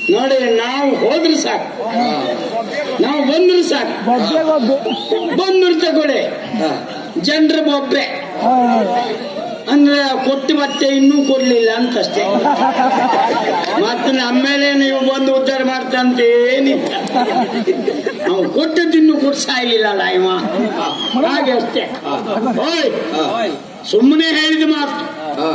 ನೋಡಿ ನಾವು ಹೋದ್ರೆ ಸಾಕು ನಾವು ಬಂದ್ರು ಸಾಕು ಬಂದ್ರು ತಗೊಳ್ಳಿ ಜನರ ಬೊಬ್ಬೆ ಅಂದ್ರೆ ಕೊಟ್ಟು ಮತ್ತೆ ಇನ್ನೂ ಕೊಡ್ಲಿಲ್ಲ ಅಂತಷ್ಟೇ ಮತ್ತೆ ನಮ್ಮೇಲೆ ನೀವು ಬಂದು ಉದ್ಧಾರ ಮಾಡ್ತಂತ ಏನಿಲ್ಲ ನಾವು ಕೊಟ್ಟದ್ದು ಇನ್ನೂ ಕೊಡ್ಸಾಯ್ಲಿಲ್ಲ ಅಲ್ಲ ಇವ ಹಾಗೆ ಅಷ್ಟೇ ಓಯ್ ಸುಮ್ಮನೆ ಹೇಳಿದ ಮಾತು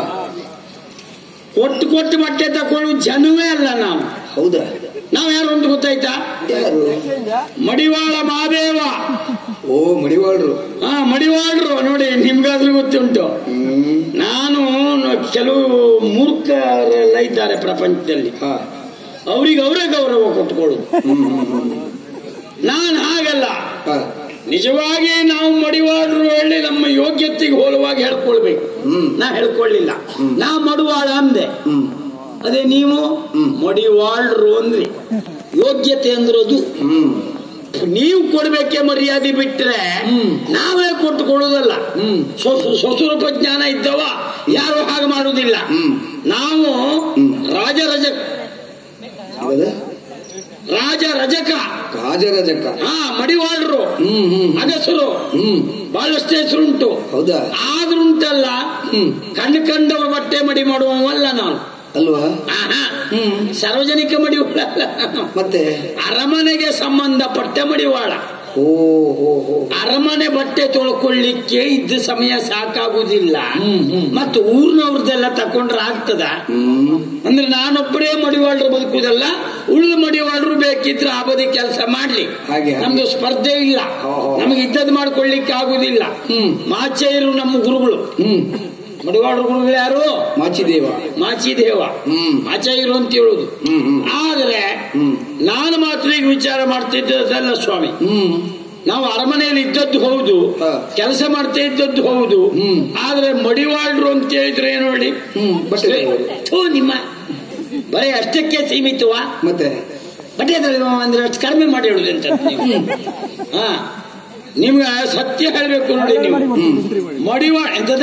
ಕೊಟ್ಟು ಕೊಟ್ಟು ಬಟ್ಟೆ ತಕೊಳ್ಳು ಜನವೇ ಅಲ್ಲ ನಾವು ಹೌದಾ ನಾವು ಯಾರು ಅಂತ ಗೊತ್ತಾಯ್ತಾ ಯಾರು ಮಡಿವಾಳ ಮಾದೇವ ಓ ಮಡಿವಾಳ್ರು ಹಾ ಮಡಿವಾಳರು ನೋಡಿ ನಿಮ್ಗಾದ್ರೂ ಗೊತ್ತುಂಟು ಹ್ಮ್ ನಾನು ನ- ಕೆಲವು ಮೂರ್ಖರೆಲ್ಲ ಇದ್ದಾರೆ ಪ್ರಪಂಚದಲ್ಲಿ ಹಾ ಅವ್ರಿಗೆ ಅವರೇ ಗೌರವ ಕೊಟ್ಕೊಳ್ಳೋದು ಹ್ಮ್ ಹ್ಮ್ ಹ್ಮ್ ನಾನು ಹಾಗಲ್ಲ ಹಾ ನಿಜವಾಗಿ ನಾವು ಮಡಿವಾಳರು ಹೇಳಿ ನಮ್ಮ ಯೋಗ್ಯತೆಗೆ ಹೋಲುವಾಗಿ ಹೇಳ್ಕೊಳ್ಬೇಕು ಹ್ಮ್. ನಾ ಹೇಳ್ಕೊಳ್ಳಿಲ್ಲ ನಾ ಮಡಿವಾಳ ಅಂದೆ ಹ್ಮ್ ಅದೇ ನೀವು ಮಡಿವಾಳರು ಅಂದ್ರಿ ಯೋಗ್ಯತೆ ಅಂದ್ರದು ಹ್ಮ್ ನೀವು ಕೊಡ್ಬೇಕೆ ಮರ್ಯಾದೆ ಬಿಟ್ರೆ ಹ್ಮ್. ನಾವೇ ಕೊಟ್ಟು ಕೊಡೋದಲ್ಲ ಹ್ಮ್. ಸ್ವಸ್ವರೂಪ ಜ್ಞಾನ ಇದ್ದವ ಯಾರು ಹಾಗೆ ಮಾಡುವುದಿಲ್ಲ ಹ್ಮ್. ನಾವು ಹ್ಮ್. ರಾಜರಜ ಹೌದ ರಾಜ ರಜಕ ರಾಜರಜಕ ಹಾ ಮಡಿವಾಳರು ಹ್ಮ್ ಹ್ಮ್ ಅಗಸರು ಹ್ಮ್ ಬಹಳಷ್ಟು ಹೆಸರುಂಟು ಹೌದಾ ಆದ್ರುಂಟಲ್ಲ ಹ್ಮ್ ಕಣ್ಣು ಕಂಡವ ಬಟ್ಟೆ ಮಡಿ ಮಾಡುವವಲ್ಲ ನಾನು ಅಲ್ವಾ ಆಹಾ. ಹ್ಮ್ ಸಾರ್ವಜನಿಕ ಮಡಿವಾಳ ಮತ್ತೆ ಅರಮನೆಗೆ ಸಂಬಂಧಪಟ್ಟ ಮಡಿವಾಳ ಓ ಹೋ ಹೋ ಅರಮನೆ ಬಟ್ಟೆ ತೊಳ್ಕೊಳ್ಳಿಕ್ಕೆ ಇದ್ದ ಸಮಯ ಸಾಕಾಗುದಿಲ್ಲ ಹ್ಮ್, ಹ್ಮ್. ಮತ್ತು ಊರ್ನವ್ರದ್ದೆಲ್ಲ ತಕೊಂಡ್ರೆ ಆಗ್ತದ ಹ್ಮ್ ಅಂದ್ರೆ ನಾನೊಬ್ಬರೇ ಮಡಿವಾಳರು ಬದುಕುದಲ್ಲ ಉಳಿದ ಮಡಿವಾಳರು ಬೇಕಿದ್ರೆ ಆ ಬದಿ ಕೆಲಸ ಮಾಡ್ಲಿ ಹಾಗೆ. ನಮ್ದು ಸ್ಪರ್ಧೆ ಇಲ್ಲ ಹೋ, ಹೋ. ನಮಗೆ ಇದ್ದದ್ದು ಮಾಡ್ಕೊಳ್ಳಿಕ್ಕೆ ಆಗುದಿಲ್ಲ ಹ್ಮ್. ಮಾಚೆಯರು ನಮ್ಮ ಗುರುಗಳು ಹ್ಮ್ ಮಡಿವಾಳರು ಗುರುಗಳು ಯಾರು ಮಾಚಿದೇವ ಮಾಚಿದೇವ ಹ್ಮ್. ಮಾಚೆಯರು ಅಂತ ಹೇಳುದು ಹ್ಮ್ ಹ್ಮ್ ಆದ್ರೆ ಹ್ಮ್ ನಾನು ಮಾತ್ರ ಈಗ ವಿಚಾರ ಮಾಡ್ತಿದ್ದದಲ್ಲ ಸ್ವಾಮಿ ಹ್ಮ್ ನಾವು ಅರಮನೆಯಲ್ಲಿ ಇದ್ದದ್ದು ಹೌದು ಹಾ. ಕೆಲಸ ಮಾಡ್ತಾ ಇದ್ದದ್ದು ಹೌದು ಹ್ಮ್. ಆದ್ರೆ ಮಡಿವಾಳ್ರು ಅಂತ ಹೇಳಿದ್ರೆ ಏನು ನೋಡಿ ಹ್ಮ್ ಬಟ್ಟೆ ತಗೊಳ್ಳಿ. ಥೂ ನಿಮ್ಮ ಬರೀ ಅಷ್ಟಕ್ಕೆ ಸೀಮಿತವಾ ಮತ್ತೆ ಬಟ್ಟೆ ತೊಳೆಯುವ ಅಂದ್ರೆ ಅಷ್ಟು ಕಡಿಮೆ ಮಾಡಿ ಹೇಳುದು ಅಂತ ನೀವು ಹಾ ನಿಮ್ಗೆ ಸತ್ಯ ಹೇಳ್ಬೇಕು ನೋಡಿ ನೀವು ಮಡಿವಾ ಎಂತದ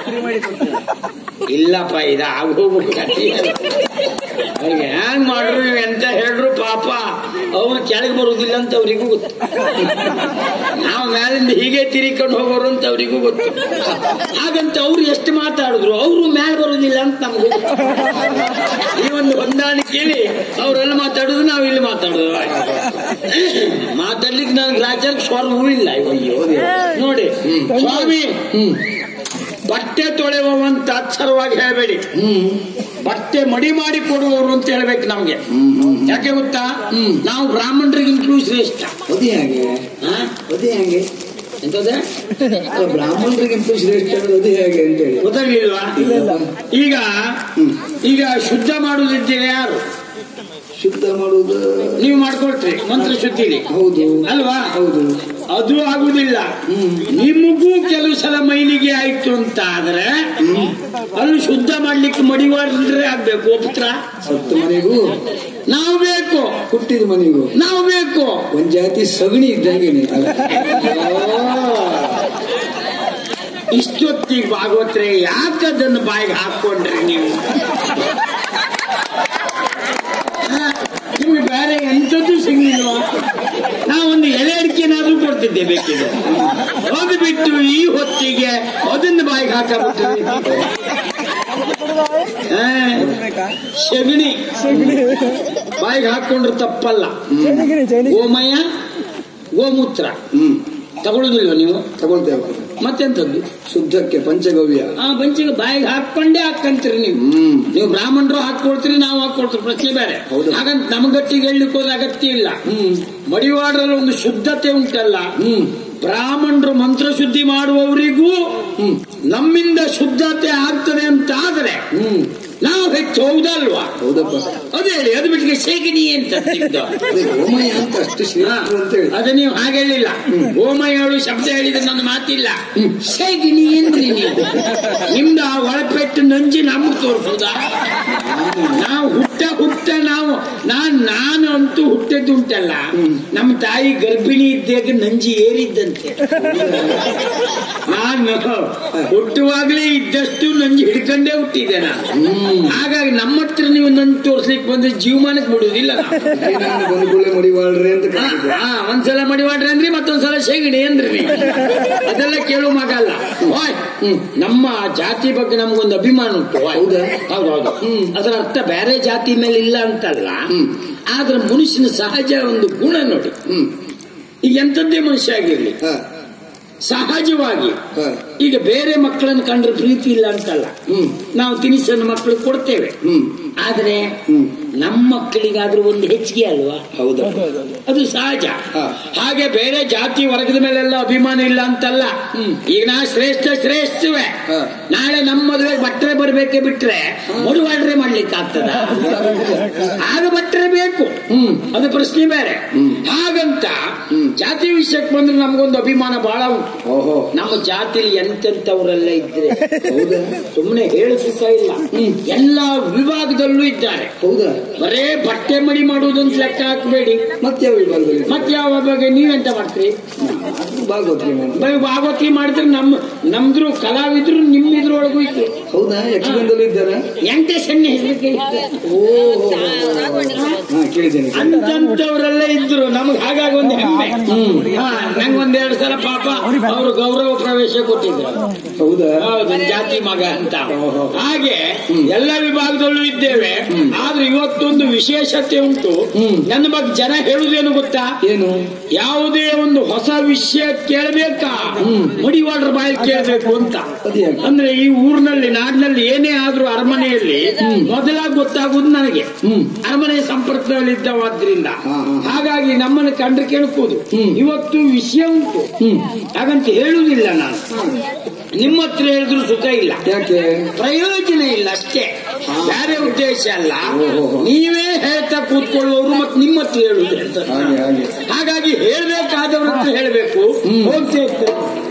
ಇಲ್ಲಪ್ಪ ಇದು ಆಗೋಗ್ಬೇಕು ಕಥೆ ಅವ್ರಿಗೆ ಹ್ಯಾಂಗ್ ಮಾಡ್ರು ಇವ್ ಎಂತ ಹೇಳ್ರು ಪಾಪ ಅವ್ರು ಕೆಳಗೆ ಬರುವುದಿಲ್ಲ ಅಂತ ಅವ್ರಿಗೂ ಗೊತ್ತು ನಾವು ಮೇಲಿಂದ ಹೀಗೆ ತಿರಿಕೊಂಡು ಹೋಗೋರು ಅಂತ ಅವ್ರಿಗೂ ಗೊತ್ತು ಹಾಗಂತ ಅವ್ರು ಎಷ್ಟು ಮಾತಾಡಿದ್ರು ಅವರು ಮೇಲೆ ಬರುವುದಿಲ್ಲ ಅಂತ ನಮ್ಗೆ ಗೊತ್ತು ಈ ಒಂದು ಹೊಂದಾಣಿಕೆಯಲ್ಲಿ ಅವರೆಲ್ಲ ಮಾತಾಡುದು ನಾವು ಇಲ್ಲಿ ಮಾತಾಡುದು ಮಾತಾಡ್ಲಿಕ್ಕೆ ನನಗೆ ರಾಜ್ಯಕ್ಕೆ ಸ್ವರ್ಗೂ ಇಲ್ಲ ಅಯ್ಯೋ ನೋಡಿ ಸ್ವಾಮಿ ಹ್ಮ್ ಬಟ್ಟೆ ತೊಳೆಯುವಂತ ಅಕ್ಷರವಾಗಿ ಹೇಳಬೇಡಿ ಹ್ಮ್ ಬಟ್ಟೆ ಮಡಿ ಮಾಡಿ ಕೊಡುವವರು ಅಂತ ಹೇಳ್ಬೇಕು ನಮ್ಗೆ ಹ್ಮ್ ಹ್ಮ್ ಯಾಕೆ ಗೊತ್ತಾ ಹ್ಮ್. ನಾವು ಬ್ರಾಹ್ಮಣರಿಗಿಂತಲೂ ಶ್ರೇಷ್ಠ ಅದೇ ಹಾಗೆ ಹಾ? ಅದೇ ಹಾಗೆ ಎಂತದೆ ಅಲ್ಲ, ಬ್ರಾಹ್ಮಣರಿಗಿಂತ ಶ್ರೇಷ್ಠ ಅನ್ನೋದು ಅದೇ ಹಾಗೆ ಅಂತ ಹೇಳಿ ಗೊತ್ತಾಗ್ಲಿಲ್ವಾ ಈಗ ಹ್ಮ್. ಈಗ ಶುದ್ಧ ಮಾಡುವುದಿದ್ದೀರಿ ಯಾರು ಶುದ್ಧ ಮಾಡುವುದು ನೀವು ಮಾಡ್ಕೊಳ್ತೀರಿ ಮಂತ್ರ ಶುದ್ಧಿಲಿ ಹೌದು ಅಲ್ವಾ ಹೌದು ಅದು ಆಗುದಿಲ್ಲ ನಿಮಗೂ ಕೆಲವು ಸಲ ಮೈಲಿಗೆ ಆಯ್ತು ಅಂತ ಆದ್ರೆ ಅಲ್ಲಿ ಶುದ್ಧ ಮಾಡ್ಲಿಕ್ಕೆ ಮಡಿವಾಡ್ರೆ ಆಗ್ಬೇಕು ಒಪ್ತ್ರ ಸತ್ತ ಮನೆಗೂ ನಾವು ಬೇಕು ಹುಟ್ಟಿದ ಮನೆಗೂ ನಾವು ಬೇಕು ಒಂದ್ ಜಾತಿ ಸಗಣಿ ಇದ್ದಂಗೆನೆ ಅಲ್ಲ ಇಷ್ಟೊತ್ತಿಗೆ ಭಾಗವತ್ರೆ ಯಾಕದನ್ನು ಬಾಯಿಗೆ ಹಾಕೊಂಡ್ರಿ ನೀವು ಹಾ, ನಿಮ್ಗೆ ಬೇರೆ ಎಂಥದ್ದು ಸಿಗ್ಲಿಲ್ವಾ ನಾವೊಂದು ಎಲೆ ಅಡಿಕೆನಾದ್ರೂ ಕೊಡ್ತಿದ್ದೆ ಬೇಕಿದ್ರೆ ಅದು ಬಿಟ್ಟು ಈ ಹೊತ್ತಿಗೆ ಅದನ್ನು ಬಾಯಿಗೆ ಹಾಕಬಿಟ್ರಿ ಹಾ, ಸಗಣಿ ಬಾಯಿಗೆ ಹಾಕೊಂಡ್ರೆ ತಪ್ಪಲ್ಲ ಗೋಮಯ ಗೋಮೂತ್ರ ಹ್ಮ್ ತಗೊಳುದಿಲ್ವ ನೀವು ತಗೊಳ್ತೇವೆ ಮತ್ತೆಂತದ್ದು ಶುದ್ಧಕ್ಕೆ ಪಂಚಗವ್ಯ ಆ ಬಂಚಿಗೆ ಬಾಯಿಗೆ ಹಾಕೊಂಡೇ ಹಾಕಂತೀರಿ ನೀವು ಹ್ಮ್ ನೀವು ಬ್ರಾಹ್ಮಣರು ಹಾಕೊಳ್ತೀರಿ ನಾವು ಹಾಕೊಳ್ತೀವಿ ಪ್ರಶ್ನೆ ಬೇರೆ ಹೌದು. ಹಾಗಂತ ನಮಗಟ್ಟಿಗೆ ಹೇಳಲಿಕ್ಕೆ ಹೋದ ಅಗತ್ಯ ಇಲ್ಲ ಹ್ಮ್ ಮಡಿವಾಡರಲ್ಲಿ ಒಂದು ಶುದ್ಧತೆ ಉಂಟಲ್ಲ ಹ್ಮ್ ಬ್ರಾಹ್ಮಣರು ಮಂತ್ರ ಶುದ್ಧಿ ಮಾಡುವವರಿಗೂ ಹ್ಮ್ ನಮ್ಮಿಂದ ಶುದ್ಧತೆ ಆಗ್ತದೆ ಅಂತ ಆದ್ರೆ ಹ್ಮ್ ನಾವು ಹೆಚ್ಚು ಹೌದಲ್ವಾ ಹೌದಪ್ಪ ಅದು ಹೇಳಿ ಅದು ಬಿಟ್ಟಿಗೆ ಶೇಖಣಿ ಅಂತ ಅಂತಿದ್ದು. ಅದೇ ಗೋಮಯ ಅಂತ ಅಷ್ಟು ಹಾ, ಶ್ರೀಮಂತರು ಅಂತ ಹೇಳಿ ಅದು ನೀವು ಹಾಗೆ ಹೇಳಿಲ್ಲ ಗೋಮಯಗಳು ಶಬ್ದ ಹೇಳಿದ್ರೆ ನನ್ನ ಮಾತಿಲ್ಲ ಶೇಖಣಿ ಏನ್ರಿ ನೀವು ನಿಮ್ದ ಆ ಒಳಪೆಟ್ಟು ನಂಜಿ ನಮ್ಗೆ ತೋರಿಸುದಾ ನಾವು ಹುಟ್ಟ ಹುಟ್ಟ ನಾವು ನಾನ್ ನಾನು ಅಂತೂ ಹುಟ್ಟದ್ದುಂಟಲ್ಲ ನಮ್ಮ ತಾಯಿ ಗರ್ಭಿಣಿ ಇದ್ದಾಗ ನಂಜಿ ಏರಿದ್ದಂತೆ ನಾನು ಹುಟ್ಟುವಾಗಲೇ ಇದ್ದಷ್ಟು ನಂಜಿ ಹಿಡ್ಕೊಂಡೇ ಹುಟ್ಟಿದ್ದೆ ನಾನು ಹಾಗಾಗಿ ನಮ್ಮ ಹತ್ರ ನೀವು ನನ್ ತೋರ್ಸ್ಲಿಕ್ಕೆ ಬಂದ್ರೆ ಜೀವಮಾನಕ್ಕೆ ಬಿಡುವುದಿಲ್ಲ ನಾವು. ನಾನು ಬಂದು ಕೂಡಲೇ ಮಡಿವಾಳ್ರಿ ಅಂತ ಹಾ, ಕರೀತಿದ್ದೆ. ಹಾ, ಒಂದ್ಸಲ ಮಡಿವಾಡ್ರಿ ಅಂದ್ರಿ ಮತ್ತೊಂದ್ಸಲ ಶೇಗಣಿ ಅಂದ್ರಿ ನೀವು. ಅದೆಲ್ಲ ಕೇಳುವ ಮಗಲ್ಲ ಓಯ್, ನಮ್ಮ ಜಾತಿ ಬಗ್ಗೆ ನಮ್ಗೊಂದು ಅಭಿಮಾನ ಉಂಟು ಓಯ್. ಹೌದಾ? ಹೌದೌದು ಅದರ ಅರ್ಥ ಬೇರೆ ಜಾತಿ ಮೇಲೆ ಇಲ್ಲ ಅಂತಲ್ಲ ಆದ್ರೆ ಮನುಷ್ಯನ ಸಹಜ ಒಂದು ಗುಣ ನೋಡಿ ಹ್ಮ್ ಈಗ ಎಂತದ್ದೇ ಮನುಷ್ಯ ಆಗಿರ್ಲಿ ಹ, ಸಹಜವಾಗಿ ಹ, ಈಗ ಬೇರೆ ಮಕ್ಕಳನ್ನು ಕಂಡ್ರೆ ಪ್ರೀತಿ ಇಲ್ಲ ಅಂತಲ್ಲ ಹ್ಮ್ ನಾವು ತಿನಿಸನ್ನು ಮಕ್ಕಳು ಕೊಡ್ತೇವೆ ಹ್ಮ್ ಆದ್ರೆ ಹ್ಮ್. ನಮ್ಮ ಮಕ್ಕಳಿಗಾದ್ರೂ ಒಂದು ಹೆಚ್ಚಿಗೆ ಅಲ್ವಾ ಹೌದಾ ಅದು ಸಹಜ ಹಾ. ಹಾಗೆ ಬೇರೆ ಜಾತಿ ವರ್ಗದ ಮೇಲೆಲ್ಲ ಅಭಿಮಾನ ಇಲ್ಲ ಅಂತಲ್ಲ ಈಗ ನಾ ಶ್ರೇಷ್ಠ ಶ್ರೇಷ್ಠವೇ ಹಾ. ನಾಳೆ ನಮ್ಮ ಮದುವೆ ಭಟ್ರೆ ಬರ್ಬೇಕೆ ಬಿಟ್ರೆ ಮಡುವಾಡ್ರೆ ಮಾಡ್ಲಿಕ್ಕೆ ಆಗ್ತದ ಆಗ ಭಟ್ರೆ ಬೇಕು ಅದು ಪ್ರಶ್ನೆ ಬೇರೆ ಹಾಗಂತ ಜಾತಿ ವಿಷಯಕ್ಕೆ ಬಂದ್ರೆ ನಮಗೊಂದು ಅಭಿಮಾನ ಬಹಳ ಉಂಟು ಓಹೋ ನಮ್ಮ ಜಾತಿಲಿ ಎಂತೆಂತವರೆಲ್ಲ ಇದ್ರೆ ಹೌದಾ ಸುಮ್ಮನೆ ಹೇಳು ಸುಖ ಇಲ್ಲ ಎಲ್ಲಾ ವಿಭಾಗದಲ್ಲೂ ಇದ್ದಾರೆ ಹೌದಾ ಬರೇ ಬಟ್ಟೆ ಮಡಿ ಮಾಡುವುದಂತ ಲೆಕ್ಕ ಹಾಕಬೇಡಿ ಮತ್ತೆ ಯಾವ ವಿಭಾಗದಲ್ಲಿ ಮತ್ತೆ ಯಾವ ಬಗ್ಗೆ ನೀವೆಂತ ಮಾಡ್ತೀರಿ ಅದು ಭಾಗವತಿಗೆ ನಾನು ಬೈ ಭಾಗವತಿ ಮಾಡಿದ್ರೆ ನಮ್ಮ ನಮ್ದ್ರು ಕಲಾವಿದ್ರು ನಿಮ್ಮ ಇದ್ರೊಳಗೂ ಇದ್ರು ಹೌದಾ ಯಕ್ಷಗಾನದಲ್ಲಿ ಇದ್ದಾರಾ ವೆಂಕಟೇಶಣ್ಣ ಹೆಸರಿಗೆ ಓ ಹಾ ಕೇಳಿದ್ದೇನೆ ಅಂತಂತವರೆಲ್ಲ ಇದ್ರು ನಮ್ಗೆ ಹಾಗಾಗಿ ಒಂದು ಹೆಮ್ಮೆ ಹಾ ನಂಗೊಂದೆರಡು ಸಲ ಪಾಪ ಅವರು ಗೌರವ ಪ್ರವೇಶ ಕೊಟ್ಟಿದ್ರು ಹೌದಾ ಹೌದು ಜಾತಿ ಮಗ ಅಂತ ಹಾಗೆ ಎಲ್ಲ ವಿಭಾಗದಲ್ಲೂ ಇದ್ದೇವೆ ಆದ್ರೆ ಇವತ್ತೊಂದು ವಿಶೇಷತೆ ಉಂಟು ನನ್ನ ಬಗ್ಗೆ ಜನ ಹೇಳುವುದೇನು ಗೊತ್ತಾ ಏನು ಯಾವುದೇ ಒಂದು ಹೊಸ ವಿಷಯ ಕೇಳಬೇಕಾ ಮಡಿವಾಡ್ರ ಬಾಯಿ ಕೇಳಬೇಕು ಅಂತ ಅದ್ಯಾಕೆ? ಅಂದ್ರೆ ಈ ಊರಿನಲ್ಲಿ ನಾಡಿನಲ್ಲಿ ಏನೇ ಆದ್ರೂ ಅರಮನೆಯಲ್ಲಿ ಮೊದಲಾಗಿ ಗೊತ್ತಾಗುವುದು ನನಗೆ ಅರಮನೆ ಸಂಪರ್ಕದಲ್ಲಿ ಇದ್ದವಾದ್ರಿಂದ ಹಾ, ಹಾ. ಹಾಗಾಗಿ ನಮ್ಮನ್ನು ಕಂಡ್ರೆ ಕೇಳ್ಬೋದು ಇವತ್ತು ವಿಷಯ ಉಂಟು ಹಾಗಂತ ಹೇಳುವುದಿಲ್ಲ ನಾನು ನಿಮ್ಮ ಹತ್ರ ಹೇಳಿದ್ರು ಸುಖ ಇಲ್ಲ ಯಾಕೆ ಪ್ರಯೋಜನ ಇಲ್ಲ ಅಷ್ಟೇ ಬೇರೆ ಉದ್ದೇಶ ಅಲ್ಲ ಓಹೋ. ನೀವೇ ಹೇಳ್ತಾ ಕೂತ್ಕೊಳ್ಳುವವರು ಮತ್ತೆ ನಿಮ್ಮ ಹತ್ರ ಹೇಳುವುದು ಹಾಗೆ ಹಾಗೆ ಹಾಗಾಗಿ ಹೇಳ್ಬೇಕಾದವ್ರ ಹತ್ರ ಹೇಳ್ಬೇಕು ಹೋಗ್ತಾ ಇರ್ತಾರೆ